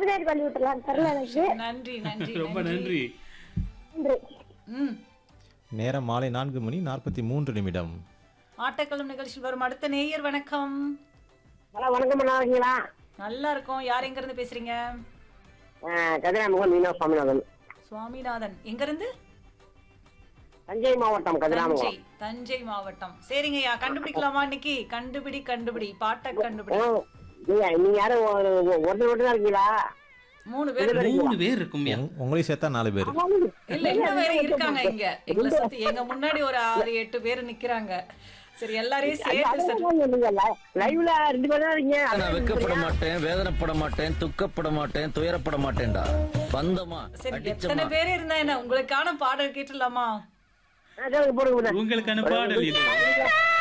பதினேழு பண்ணி விட்டுலாம் தெரியல எனக்கு நன்றி நன்றி ரொம்ப நன்றி நன்றி ம் நேரம் மாலை நான்கு மணி நாற்பத்தி மூன்று நிமிடம் ஆட்டக்களம் நிகழ்ச்சியில் வரும் அடுத்த நேயர் வணக்கம் ஹலோ வணக்கம் நல்லா இருக்கீங்களா நல்லா இருக்கோம் யார் எங்க இருந்து பேசுறீங்க கதிராமுகம் மீனா சுவாமிநாதன் சுவாமிநாதன் எங்க இருந்து தஞ்சை மாவட்டம் தஞ்சை கதிராமுகம் தஞ்சை மாவட்டம் சரிங்கய்யா கண்டுபிடிக்கலாமா இன்னைக்கு கண்டுபிடி கண்டுபிடி பாட்டை கண்டுபிடி ஓ, நீங்க நீங்க யாரும் ஒரு ஒருத்தர் மட்டும் தான் இருக்கீங்களா மூணு பேர் மூணு பேர் இருக்கும்யா உங்க- உங்களையும் சேர்த்தா நாலு பேர் இல்ல இன்னும் வேற இருக்காங்க இங்க எங்களை சுத்தி எங்க முன்னாடி ஒரு ஆறு எட்டு பேர் நிக்கிறாங்க சரி எல்லாரையும் சேர்த்து சரி. நீங்க லைவ்ல ரெண்டு பேரும் தான் இருக்கீங்க நான் வெக்கப்பட மாட்டேன் வேதனைப்பட மாட்டேன் துக்கப்பட மாட்டேன் துயரப்பட மாட்டேன்டா பந்தமா சரி எத்தனை அடிச்சமா பேர் இருந்தா என்ன உங்களுக்கான பாடல் கேட்டுலாமா ஆ, சொல்லுங்க, போடுங்க போடுங்க. உங்களுக்கான பாடல் இது